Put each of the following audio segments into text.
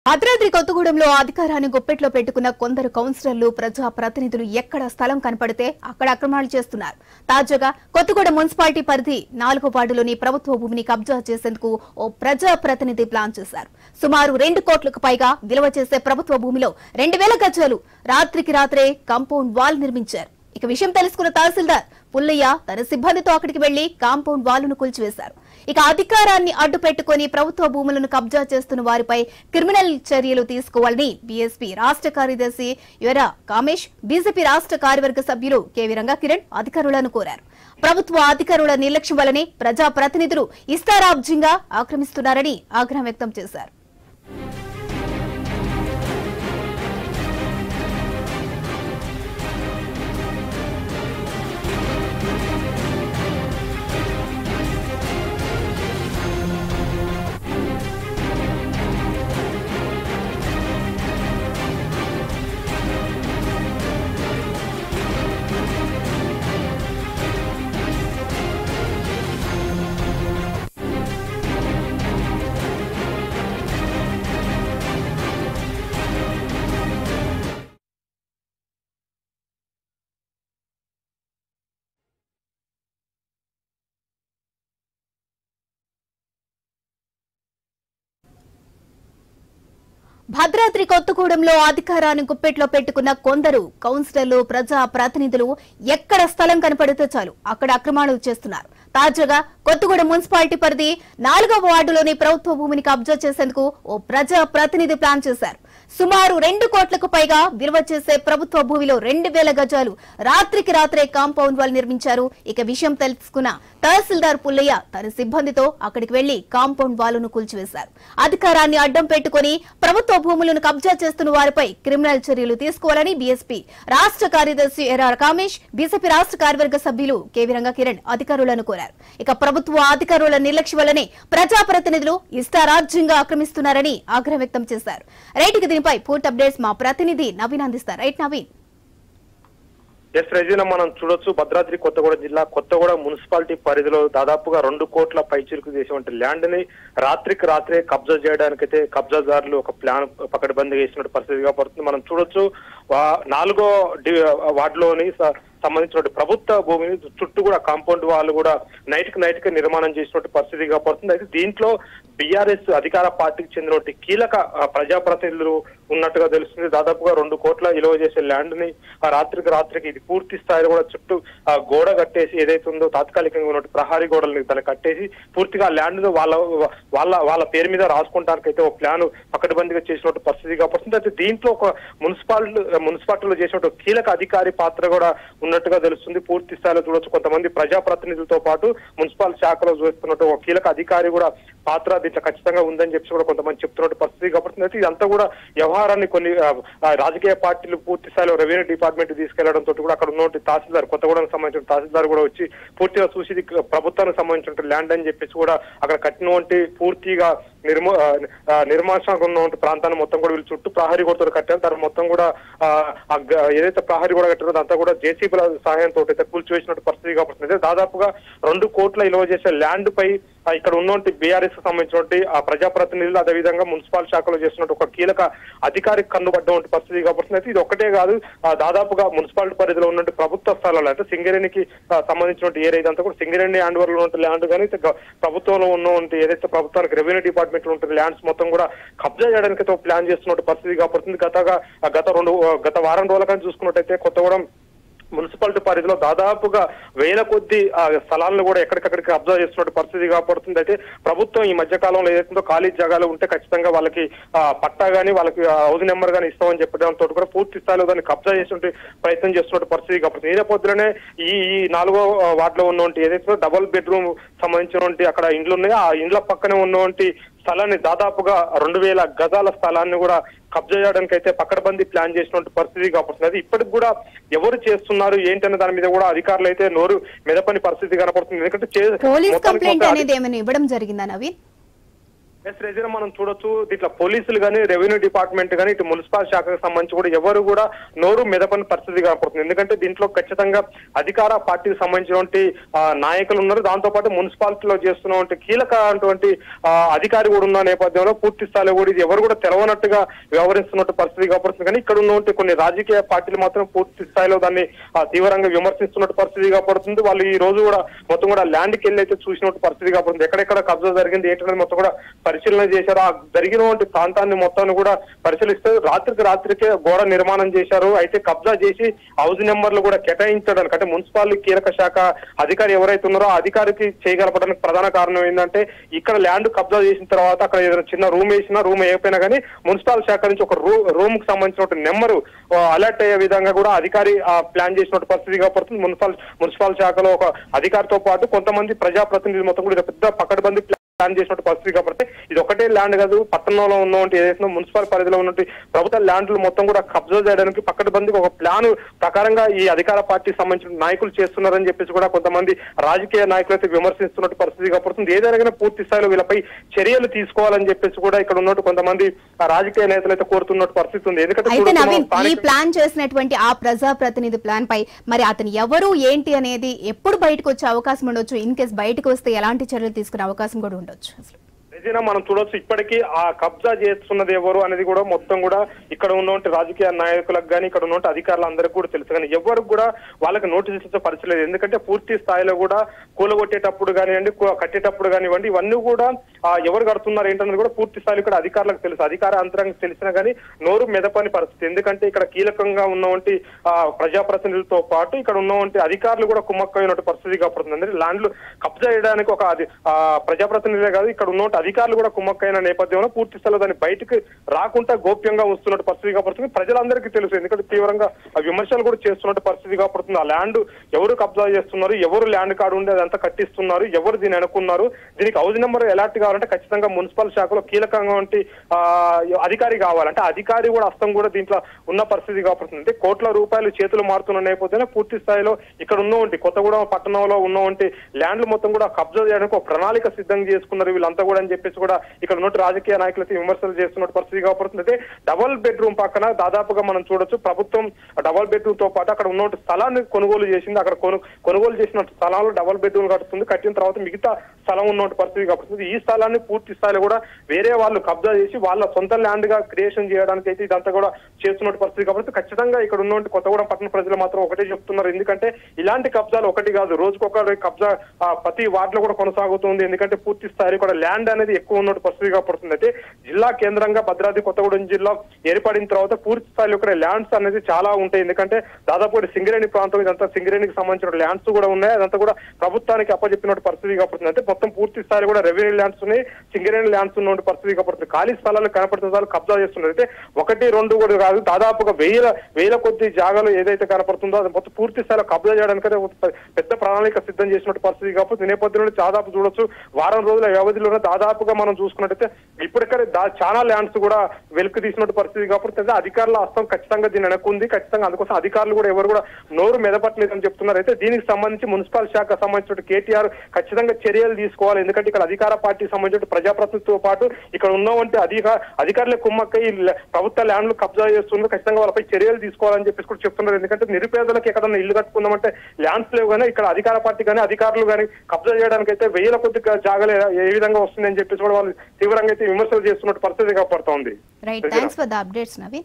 భద్రాద్రి కొత్తగూడెంలో అధికారాన్ని గుప్పెట్లో పెట్టుకున్న కొందరు కౌన్సిలర్లు ప్రజా ప్రతినిధులు ఎక్కడ స్థలం కనపడితే అక్కడ అక్రమాలు చేస్తున్నారు తాజాగా కొత్తగూడెం మున్సిపాలిటీ పరిధి నాలుగో వార్డులోని ప్రభుత్వ భూమిని కబ్జా చేసేందుకు ఓ ప్రజా ప్రతినిధి ప్లాన్ చేశారు సుమారు రెండు కోట్లకు పైగా విలువ చేసే ప్రభుత్వ భూమిలో రెండు వేల గజాలు రాత్రికి రాత్రే కాంపౌండ్ వాల్ నిర్మించారు ఇక విషయం తెలుసుకున్న తహసీల్దార్ పుల్లయ్య తన సిబ్బందితో అక్కడికి వెళ్లి కాంపౌండ్ వాలును కూల్చివేశారు ఇక అధికారాన్ని అడ్డు పెట్టుకుని ప్రభుత్వ భూములను కబ్జా చేస్తున్న వారిపై క్రిమినల్ చర్యలు తీసుకోవాలని బీఎస్పీ రాష్ట్ర కార్యదర్శి యువరా కామేష్ బీజేపీ రాష్ట్ర కార్యవర్గ సభ్యులు కెవి రంగాకిరణ్ అధికారులను కోరారు ప్రభుత్వ అధికారుల నిర్లక్ష్యం వల్లనే ప్రజా ప్రతినిధులు ఇస్తారాబ్జంగా ఆక్రమిస్తున్నారని ఆగ్రహం వ్యక్తం చేశారు భద్రాద్రి కొత్తగూడెంలో అధికారాన్ని గుప్పెట్లో పెట్టుకున్న కొందరు కౌన్సిలర్లు ప్రజా ప్రతినిధులు ఎక్కడ స్థలం కనపడితే చాలు అక్కడ అక్రమాలు చేస్తున్నారు తాజాగా కొత్తగూడెం మున్సిపాలిటీ పరిధి నాలుగవ వార్డులోని ప్రభుత్వ భూమిని కబ్జా చేసేందుకు ఓ ప్రజా ప్రతినిధి ప్లాన్ చేశారు సుమారు రెండు కోట్లకు పైగా విలువ చేసే ప్రభుత్వ భూమిలో రెండు వేల గజాలు రాత్రికి రాత్రే కాంపౌండ్ వాల్ నిర్మించారు ఇక విషయం తెలుసుకున్న తహసీల్దార్ పుల్లయ్య తన సిబ్బందితో అక్కడికి వెళ్లి కాంపౌండ్ వాలును కూల్చివేశారు అధికారాన్ని అడ్డం పెట్టుకుని ప్రభుత్వ భూములను కబ్జా చేస్తున్న వారిపై క్రిమినల్ చర్యలు తీసుకోవాలని బీఎస్పీ రాష్ట్ర కార్యదర్శి ఎర్ఆర్ కామేష్ బీజేపీ రాష్ట్ర కార్యవర్గ సభ్యులు కేవీ రంగకిరణ్ అధికారులను కోరారు ఇక ప్రభుత్వ అధికారుల నిర్లక్ష్యం వల్లనే ప్రజాప్రతినిధులు ఇష్టారాజ్యంగా ఆక్రమిస్తున్నారని ఆగ్రహం వ్యక్తం చేశారు రైట్కి దీనిపై పూర్తి అప్డేట్స్ మా ప్రతినిధి నవీన్ అందిస్తారు రైట్ నవీన్ ఎస్ రెజీనా మనం చూడొచ్చు భద్రాద్రి కొత్తగూడెం జిల్లా కొత్తగూడెం మున్సిపాలిటీ పరిధిలో దాదాపుగా రెండు కోట్ల పైచిలుకు చేసేటువంటి ల్యాండ్ ని రాత్రికి రాత్రే కబ్జా చేయడానికైతే కబ్జాదారులు ఒక ప్లాన్ పకడ్బందీ చేసినట్టు పరిస్థితిగా పడుతుంది మనం చూడొచ్చు వా- నాలుగో డి- వార్డులోని స- సంబంధించిన ప్రభుత్వ భూమిని చుట్టూ కూడా కాంపౌండ్ వాళ్ళు కూడా నైట్ కి నైట్ కి నిర్మాణం చేసినట్టు పరిస్థితిగా పడుతుంది అయితే దీంట్లో బీఆర్ఎస్ అధికార పార్టీకి చెందినటువంటి కీలక ఆ, ప్రజాప్రతినిధులు ఉన్నట్టుగా తెలుస్తుంది దాదాపుగా రెండు కోట్ల విలువ చేసే ల్యాండ్ ని ఆ రాత్రికి రాత్రికి ఇది పూర్తి స్థాయిలో కూడా చుట్టూ ఆ గోడ కట్టేసి ఏదైతే ఉందో తాత్కాలికంగా ఉన్నట్టు ప్రహారీ గోడల్ని దాన్ని కట్టేసి పూర్తిగా ఆ ల్యాండ్ వాళ్ళ వాళ్ళ వాళ్ళ పేరు మీద రాసుకోవడానికి అయితే ఒక ప్లాన్ పకడ్బందీగా చేసినట్టు పరిస్థితిగా పడుతుంది అయితే దీంట్లో ఒక మున్సిపాలిటీ మున్సిపాలిటీలో చేసినట్టు కీలక అధికారి పాత్ర కూడా ఉన్నట్టుగా తెలుస్తుంది పూర్తి స్థాయిలో చూడొచ్చు కొంతమంది ప్రజాప్రతినిధులతో పాటు మున్సిపల్ శాఖలో చూస్తున్నట్టు ఒక కీలక అధికారి కూడా పాత్ర దీంట్లో ఖచ్చితంగా ఉందని చెప్పి కూడా కొంతమంది చెప్తున్నట్టు పరిస్థితి కాబట్టి అయితే ఇదంతా కూడా వ్యవహారాన్ని కొన్ని ఆ, ఆ, రాజకీయ పార్టీలు పూర్తి స్థాయిలో రెవెన్యూ డిపార్ట్మెంట్ తీసుకెళ్లడం తోటి కూడా అక్కడ ఉన్నటువంటి తహసీల్దార్ కొత్తగూడెం సంబంధించిన తహసీల్దార్ కూడా వచ్చి పూర్తిగా చూసి ఇది ప్రభుత్వానికి సంబంధించిన ల్యాండ్ అని చెప్పేసి కూడా అక్కడ కట్టినటువంటి పూర్తిగా నిర్మూ ఆ, ఆ, నిర్మానుషంగా ఉన్నటువంటి ప్రాంతాన్ని మొత్తం కూడా వీళ్ళు చుట్టూ ప్రహరీ గోడతో కట్టారు దాన్ని మొత్తం కూడా ఆ, ఆ గ- ఏదైతే ప్రహరీ గోడ కట్టారో అదంతా కూడా జేసీబీల సహాయంతో అయితే కూల్చివేసినట్టు పరిస్థితి కాబట్టి అయితే దాదాపుగా రెండు కోట్ల విలువ చేసే ల్యాండ్ పై ఆ, ఇక్కడ ఉన్నటువంటి బీఆర్ఎస్ సంబంధించినటువంటి ఆ ప్రజాప్రతినిధులు అదేవిధంగా మున్సిపల్ శాఖలో చేస్తున్నట్టు ఒక కీలక అధికారికి కన్నుబడ్డటువంటి పరిస్థితి కాబట్టి అయితే ఇది ఒక్కటే కాదు ఆ, దాదాపుగా మున్సిపాలిటీ పరిధిలో ఉన్నటువంటి ప్రభుత్వ స్థలాలు అంటే సింగరేణికి ఆ, సంబంధించినటువంటి ఏరియా ఇదంతా కూడా సింగరేణి హ్యాండ్ ఓవర్ లో ఉన్న ల్యాండ్ కానీ అయితే గ- ప్రభుత్వంలో ఉన్నటువంటి ఏదైతే ప్రభుత్వానికి రెవెన్యూ డిపార్ట్మెంట్ లో ఉంటుంది ల్యాండ్స్ మొత్తం కూడా కబ్జా చేయడానికి అయితే ఒక ప్లాన్ చేస్తున్నట్టు పరిస్థితి కాబట్టి గతగా ఆ, గత రెండు గత వారం రోజుల కానీ చూసుకున్నట్టయితే కొత్తగూడెం మున్సిపాలిటీ పరిధిలో దాదాపుగా వేల కొద్ది ఆ, స్థలాలను కూడా ఎక్కడికక్కడికి కబ్జా చేస్తున్నట్టు పరిస్థితి కాపాడుతుంది అయితే ప్రభుత్వం ఈ మధ్య కాలంలో ఏదైతుందో ఖాళీ జాగాలు ఉంటే ఖచ్చితంగా వాళ్ళకి ఆ, పట్టా గానీ వాళ్ళకి ఆ, హౌస్ నెంబర్ గానీ ఇస్తామని చెప్పడంతో కూడా పూర్తి స్థాయిలో దాన్ని కబ్జా చేసినట్టు ప్రయత్నం చేస్తున్నట్టు పరిస్థితి కాపాడుతుంది ఈ నేపథ్యంలోనే ఈ ఈ నాలుగో ఆ, వార్డులో ఉన్నటువంటి ఏదైతే డబుల్ బెడ్రూమ్ సంబంధించినటువంటి అక్కడ ఇండ్లు ఉన్నాయో ఆ ఇండ్ల పక్కనే ఉన్నటువంటి స్థలాన్ని దాదాపుగా రెండు వేల గజాల స్థలాన్ని కూడా కబ్జా చేయడానికి అయితే పకడ్బందీ ప్లాన్ చేసినటువంటి పరిస్థితి కనపడుతుంది అది ఇప్పటికి కూడా ఎవరు చేస్తున్నారు ఏంటనే దాని మీద కూడా అధికారులు అయితే నోరు మెదపని పరిస్థితి కనపడుతుంది ఎందుకంటే చే- పోలీస్ మొత్తానికి కంప్లైంట్ మొత్తం అనేది ఏమైనా ఇవ్వడం జరిగిందా నవీన్ ఎస్ రెజినా మనం చూడొచ్చు ఇట్లా పోలీసులు కానీ రెవెన్యూ డిపార్ట్మెంట్ కానీ ఇటు మున్సిపల్ శాఖకు సంబంధించి కూడా ఎవరు కూడా నోరు మెదపని పరిస్థితి కనపడుతుంది ఎందుకంటే దీంట్లో ఖచ్చితంగా అధికార పార్టీకి సంబంధించినటువంటి ఆ, నాయకులు ఉన్నారు దాంతో పాటు మున్సిపాలిటీలో చేస్తున్నటువంటి కీలకమైనటువంటి ఆ, అధికారి కూడా ఉన్న నేపథ్యంలో పూర్తి స్థాయిలో కూడా ఇది ఎవరు కూడా తెలవనట్టుగా వ్యవహరిస్తున్నట్టు పరిస్థితి కనపడుతుంది కానీ ఇక్కడ ఉన్నటువంటి కొన్ని రాజకీయ పార్టీలు మాత్రం పూర్తి స్థాయిలో దాన్ని ఆ, తీవ్రంగా విమర్శిస్తున్నట్టు పరిస్థితి కనపడుతుంది వాళ్ళు ఈ రోజు కూడా మొత్తం కూడా ల్యాండ్కి వెళ్ళి అయితే చూసినట్టు పరిస్థితి కనపడుతుంది ఎక్కడెక్కడ కబ్జా జరిగింది ఏంటనేది మొత్తం కూడా పరిశీలన చేశారు ఆ జరిగినటువంటి ప్రాంతాన్ని మొత్తాన్ని కూడా పరిశీలిస్తే రాత్రికి రాత్రికే గోడ నిర్మాణం చేశారు అయితే కబ్జా చేసి హౌస్ నెంబర్లు కూడా కేటాయించడానికి అంటే మున్సిపాలిటీ కీలక శాఖ అధికారి ఎవరైతే ఉన్నారో ఆ అధికారికి చేయగలపడానికి ప్రధాన కారణం ఏంటంటే ఇక్కడ ల్యాండ్ కబ్జా చేసిన తర్వాత అక్కడ ఏదైనా చిన్న రూమ్ వేసినా రూమ్ వేయకపోయినా కానీ మున్సిపల్ శాఖ నుంచి ఒక రూ రూమ్ కి సంబంధించిన నెంబరు అలర్ట్ అయ్యే విధంగా కూడా అధికారి ఆ, ప్లాన్ చేసినట్టు పరిస్థితి కాబడుతుంది మున్సిపల్ మున్సిపల్ శాఖలో ఒక అధికారితో పాటు కొంతమంది ప్రజాప్రతినిధులు మొత్తం కూడా ఇది పెద్ద పకడ్బందీ ప్లాన్ చేసినట్టు పరిస్థితి కాబట్టి ఇది ఒకటే ల్యాండ్ కాదు పట్టణంలో ఉన్నటువంటి ఏదైతే మున్సిపల్ పరిధిలో ఉన్నటువంటి ప్రభుత్వ ల్యాండ్లు మొత్తం కూడా కబ్జా చేయడానికి పకడ్బందీకి ఒక ప్లాన్ ప్రకారంగా ఈ అధికార పార్టీకి సంబంధించిన నాయకులు చేస్తున్నారని చెప్పేసి కూడా కొంతమంది రాజకీయ నాయకులు అయితే విమర్శిస్తున్నట్టు పరిస్థితి కనపడుతుంది ఏదైనా కానీ పూర్తి స్థాయిలో వీళ్ళపై చర్యలు తీసుకోవాలని చెప్పేసి కూడా ఇక్కడ ఉన్నట్టు కొంతమంది ఆ రాజకీయ నేతలు అయితే కోరుతున్నట్టు పరిస్థితి ఉంది ఎందుకంటే అయితే చూడొచ్చు నవీన్ మనం స్థానిక- ఈ ప్లాన్ చేసినటువంటి ఆ ప్రజాప్రతినిధి ప్లాన్ పై మరి అతను ఎవరు ఏంటి అనేది ఎప్పుడు బయటకు వచ్చే అవకాశం ఉండొచ్చు ఇన్ కేస్ బయటకు వస్తే ఎలాంటి చర్యలు తీసుకునే అవకాశం కూడా ఉండొచ్చు అసలు రెజీనా మనం చూడొచ్చు ఇప్పటికీ ఆ కబ్జా చేస్తున్నది ఎవరు అనేది కూడా మొత్తం కూడా ఇక్కడ ఉన్నటువంటి రాజకీయ నాయకులకు కానీ ఇక్కడ ఉన్నటువంటి అధికారులందరికీ కూడా తెలుసు కానీ ఎవరికి కూడా వాళ్ళకి నోటీస్ ఇచ్చే పరిస్థితి లేదు ఎందుకంటే పూర్తి స్థాయిలో కూడా కూలగొట్టేటప్పుడు కానివ్వండి కూ- కట్టేటప్పుడు కానివ్వండి ఇవన్నీ కూడా ఆ, ఎవరు కడుతున్నారు ఏంటన్నది కూడా పూర్తి స్థాయిలో ఇక్కడ అధికారులకు తెలుసు అధికార యంత్రాంగం తెలిసినా కానీ నోరు మెదపని పరిస్థితి ఎందుకంటే ఇక్కడ కీలకంగా ఉన్నటువంటి ఆ, ప్రజాప్రతినిధులతో పాటు ఇక్కడ ఉన్నటువంటి అధికారులు కూడా కుమ్మక్కైనటువంటి పరిస్థితి కాపడుతుంది అంటే ల్యాండ్లు కబ్జా చేయడానికి ఒక అది ఆ, ప్రజాప్రతినిధులే కాదు ఇక్కడ ఉన్నటువంటి అధికారులు కూడా కుమ్మక్కైన నేపథ్యంలో పూర్తి స్థాయిలో దాన్ని బయటకు రాకుండా గోప్యంగా వస్తున్నట్టు పరిస్థితి కాపడుతుంది ప్రజలందరికీ తెలుసు ఎందుకంటే తీవ్రంగా ఆ విమర్శలు కూడా చేస్తున్నట్టు పరిస్థితి కాపడుతుంది ఆ ల్యాండ్ ఎవరు కబ్జా చేస్తున్నారు ఎవరు ల్యాండ్ కార్డు ఉండే అదంతా కట్టిస్తున్నారు ఎవరు దీన్ని అనుకున్నారు దీనికి హౌస్ నెంబర్ ఎలాంటి కావాలంటే ఖచ్చితంగా మున్సిపల్ శాఖలో కీలకంగా ఉంటే ఆ, అధికారి కావాలంటే ఆ అధికారి కూడా హస్తం కూడా దీంట్లో ఉన్న పరిస్థితి కాపడుతుంది అంటే కోట్ల రూపాయలు చేతులు మారుతున్న నేపథ్యంలో పూర్తి స్థాయిలో ఇక్కడ ఉన్నవంటి కొత్తగూడెం పట్టణంలో ఉన్నవంటి ల్యాండ్లు మొత్తం కూడా కబ్జా చేయడానికి ఒక ప్రణాళిక సిద్ధం చేసుకున్నారు వీళ్ళంతా కూడా అని చెప్పేసి కూడా ఇక్కడ ఉన్నట్టు రాజకీయ నాయకులు అయితే విమర్శలు చేస్తున్నట్టు పరిస్థితి కాపడుతుంది అయితే డబల్ బెడ్రూమ్ పక్కన దాదాపుగా మనం చూడొచ్చు ప్రభుత్వం డబల్ బెడ్రూమ్ తో పాటు అక్కడ ఉన్న స్థలాన్ని కొనుగోలు చేసింది అక్కడ కొను కొనుగోలు చేసిన స్థలాలు డబల్ బెడ్రూమ్ కడుతుంది కట్టిన తర్వాత మిగతా స్థలం ఉన్న పరిస్థితి కాబట్టి ఈ స్థలాన్ని పూర్తి స్థాయిలో కూడా వేరే వాళ్ళు కబ్జా చేసి వాళ్ళ సొంత ల్యాండ్ గా క్రియేషన్ చేయడానికి అయితే ఇదంతా కూడా చేస్తున్న పరిస్థితి కాబట్టి ఖచ్చితంగా ఇక్కడ ఉన్నటువంటి కొత్తగూడెం పట్టణ ప్రజలు మాత్రం ఒకటే చెప్తున్నారు ఎందుకంటే ఇలాంటి కబ్జాలు ఒకటి కాదు రోజుకొక కబ్జా ఆ, ప్రతి వార్డులో కూడా కొనసాగుతుంది ఎందుకంటే పూర్తి స్థాయిలో కూడా ల్యాండ్ అనేది ఎక్కువ ఉన్నట్టు పరిస్థితి పడుతుంది అయితే జిల్లా కేంద్రంగా భద్రాద్రి కొత్తగూడెం జిల్లా ఏర్పడిన తర్వాత పూర్తి స్థాయిలో ఇక్కడ ల్యాండ్స్ అనేది చాలా ఉంటాయి ఎందుకంటే దాదాపు కూడా సింగరేణి ప్రాంతం ఇదంతా సింగరేణికి సంబంధించిన ల్యాండ్స్ కూడా ఉన్నాయి అదంతా కూడా ప్రభుత్వానికి అప్పచెప్పినట్టు పరిస్థితి కనపడుతుంది అంటే మొత్తం పూర్తి స్థాయిలో కూడా రెవెన్యూ ల్యాండ్స్ ఉన్నాయి సింగరేణి ల్యాండ్స్ ఉన్న పరిస్థితి కనపడుతుంది ఖాళీ స్థలాలు కనపడుతున్న వాళ్ళు కబ్జా చేస్తున్నారు అయితే ఒకటి రెండు కూడా కాదు దాదాపుగా వేల వేల కొద్ది జాగాలు ఏదైతే కనపడుతుందో అది మొత్తం పూర్తి స్థాయిలో కబ్జా చేయడానికి అయితే ఒక పెద్ద ప్రణాళిక సిద్ధం చేసినట్టు పరిస్థితి కాబట్టి ఈ నేపథ్యంలో దాదాపు చూడొచ్చు వారం రోజుల వ్యవధిలోనే దాదాపుగా మనం చూసుకున్నట్టయితే ఇప్పటికే దా- చాలా ల్యాండ్స్ కూడా వెలికి తీసినట్టు పరిస్థితి కాబట్టి అయితే అధికారుల హస్తం ఖచ్చితంగా దీన్ని వెనక్కుంది ఖచ్చితంగా అందుకోసం అధికారులు కూడా ఎవరు కూడా నోరు మెదపట్లేదని చెప్తున్నారు అయితే దీనికి సంబంధించి మున్సిపల్ శాఖ సంబంధించిన కేటీఆర్ ఖచ్చితంగా చర్యలు తీసుకోవాలి ఎందుకంటే ఇక్కడ అధికార పార్టీకి సంబంధించిన ప్రజాప్రతినిధితో పాటు ఇక్కడ ఉన్నవంటి అధిక అధికారుల కుమ్మక్కై ఈ ల- ప్రభుత్వ ల్యాండ్లు కబ్జా చేస్తున్నారు ఖచ్చితంగా వాళ్ళపై చర్యలు తీసుకోవాలని చెప్పేసి కూడా చెప్తున్నారు ఎందుకంటే నిరుపేదలకు ఎక్కడన్నా ఇల్లు కట్టుకుందామంటే ల్యాండ్స్ లేవు కానీ ఇక్కడ అధికార పార్టీ కానీ అధికారులు కానీ కబ్జా చేయడానికి అయితే వేల కొద్ది జాగాలు ఏ- ఏ విధంగా వస్తుందని చెప్పేసి కూడా వాళ్ళు తీవ్రంగా అయితే విమర్శలు చేస్తున్నట్టు పరిస్థితి కాపాడుతోంది right thanks for the updates Naveen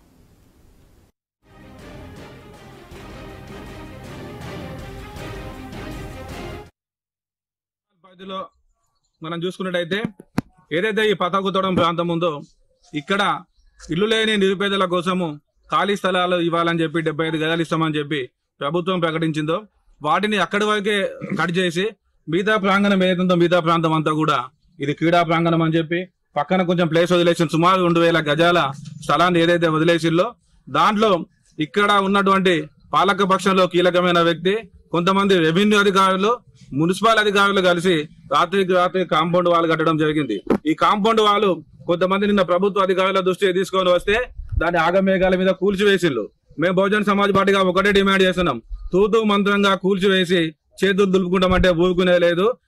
పరిధిలో మనం చూసుకున్నట్టయితే ఏదైతే ఈ పతాకుతోడం ప్రాంతం ఉందో ఇక్కడ ఇల్లు లేని నిరుపేదల కోసము ఖాళీ స్థలాలు ఇవ్వాలని చెప్పి డెబ్బై ఐదు గదాలు ఇస్తామని చెప్పి ప్రభుత్వం ప్రకటించిందో వాటిని అక్కడి వరకే కట్ చేసి మిగతా ప్రాంగణం ఏదైతుందో మిగతా ప్రాంతం అంతా కూడా ఇది క్రీడా ప్రాంగణం అని చెప్పి పక్కన కొంచెం ప్లేస్ వదిలేసి సుమారు రెండు వేల గజాల స్థలాన్ని ఏదైతే వదిలేసిల్లో దాంట్లో ఇక్కడ ఉన్నటువంటి పాలక పక్షంలో కీలకమైన వ్యక్తి కొంతమంది రెవెన్యూ అధికారులు మున్సిపల్ అధికారులు కలిసి రాత్రికి రాత్రి కాంపౌండ్ వాళ్ళు కట్టడం జరిగింది ఈ కాంపౌండ్ వాళ్ళు కొంతమంది నిన్న ప్రభుత్వ అధికారుల దృష్టికి తీసుకొని వస్తే దాన్ని ఆగమేఘాల మీద కూల్చివేసిళ్ళు మేము బహుజన్ సమాజ్ పార్టీగా ఒకటే డిమాండ్ చేస్తున్నాం తూతూ మంత్రంగా కూల్చివేసి చేతులు దులుపుకుంటామంటే ఊరుకునే లేదు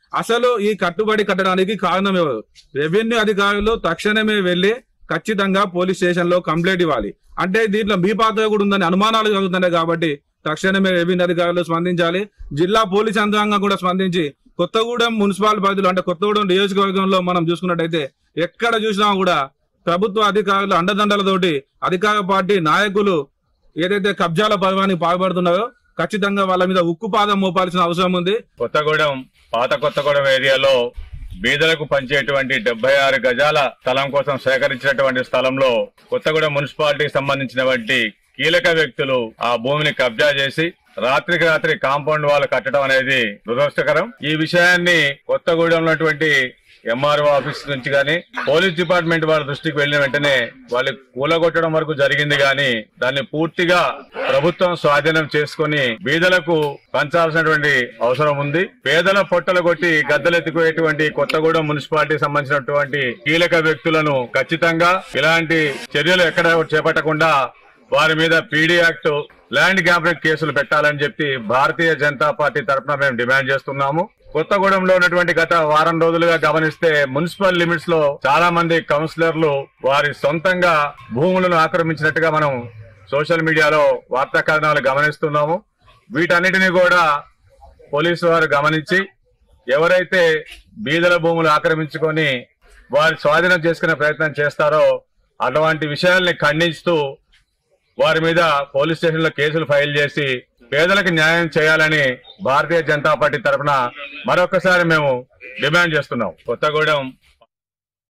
అసలు ఈ కట్టుబడి కట్టడానికి కారణం ఎవరు రెవెన్యూ అధికారులు తక్షణమే వెళ్లి ఖచ్చితంగా పోలీస్ స్టేషన్ లో కంప్లైంట్ ఇవ్వాలి అంటే దీంట్లో మీ పాత్ర కూడా ఉందని అనుమానాలు కలుగుతున్నాయి కాబట్టి తక్షణమే రెవెన్యూ అధికారులు స్పందించాలి జిల్లా పోలీస్ యంత్రాంగం కూడా స్పందించి కొత్తగూడెం మున్సిపల్ పరిధిలో అంటే కొత్తగూడెం నియోజకవర్గంలో మనం చూసుకున్నట్టయితే ఎక్కడ చూసినా కూడా ప్రభుత్వ అధికారులు అండదండలతోటి అధికార పార్టీ నాయకులు ఏదైతే కబ్జాల పర్వానికి పాల్పడుతున్నారో ఖచ్చితంగా వాళ్ళ మీద ఉక్కు పాదం మోపాల్సిన అవసరం ఉంది కొత్తగూడెం పాత కొత్తగూడెం ఏరియాలో బీదలకు పంచేటువంటి డెబ్బై ఆరు గజాల స్థలం కోసం సేకరించినటువంటి స్థలంలో కొత్తగూడెం మున్సిపాలిటీకి సంబంధించినటువంటి కీలక వ్యక్తులు ఆ భూమిని కబ్జా చేసి రాత్రికి రాత్రి కాంపౌండ్ వాళ్ళు కట్టడం అనేది దురదృష్టకరం ఈ విషయాన్ని కొత్తగూడెం ఉన్నటువంటి ఎంఆర్ఓ ఆఫీస్ నుంచి గాని పోలీస్ డిపార్ట్మెంట్ వాళ్ళ దృష్టికి వెళ్లిన వెంటనే వాళ్ళు కూలగొట్టడం వరకు జరిగింది గాని దాన్ని పూర్తిగా ప్రభుత్వం స్వాధీనం చేసుకుని బీదలకు పంచాల్సినటువంటి అవసరం ఉంది పేదల పొట్టలు కొట్టి గద్దలెత్తుకునేటువంటి కొత్తగూడెం మున్సిపాలిటీ సంబంధించినటువంటి కీలక వ్యక్తులను ఖచ్చితంగా ఇలాంటి చర్యలు ఎక్కడ చేపట్టకుండా వారి మీద పీడీ యాక్ట్ ల్యాండ్ గ్యాబ్రిక్ కేసులు పెట్టాలని చెప్పి భారతీయ జనతా పార్టీ తరఫున మేము డిమాండ్ చేస్తున్నాము కొత్తగూడెంలో ఉన్నటువంటి గత వారం రోజులుగా గమనిస్తే మున్సిపల్ లిమిట్స్ లో చాలా మంది కౌన్సిలర్లు వారి సొంతంగా భూములను ఆక్రమించినట్టుగా మనం సోషల్ మీడియాలో వార్తా కథనాలు గమనిస్తున్నాము వీటన్నిటిని కూడా పోలీసు వారు గమనించి ఎవరైతే బీదల భూములు ఆక్రమించుకొని వారి స్వాధీనం చేసుకునే ప్రయత్నం చేస్తారో అటువంటి విషయాల్ని ఖండిస్తూ వారి మీద పోలీస్ స్టేషన్ లో కేసులు ఫైల్ చేసి పేదలకు న్యాయం చేయాలని భారతీయ జనతా పార్టీ తరఫున మరొకసారి మేము డిమాండ్ చేస్తున్నాం కొత్తగూడెం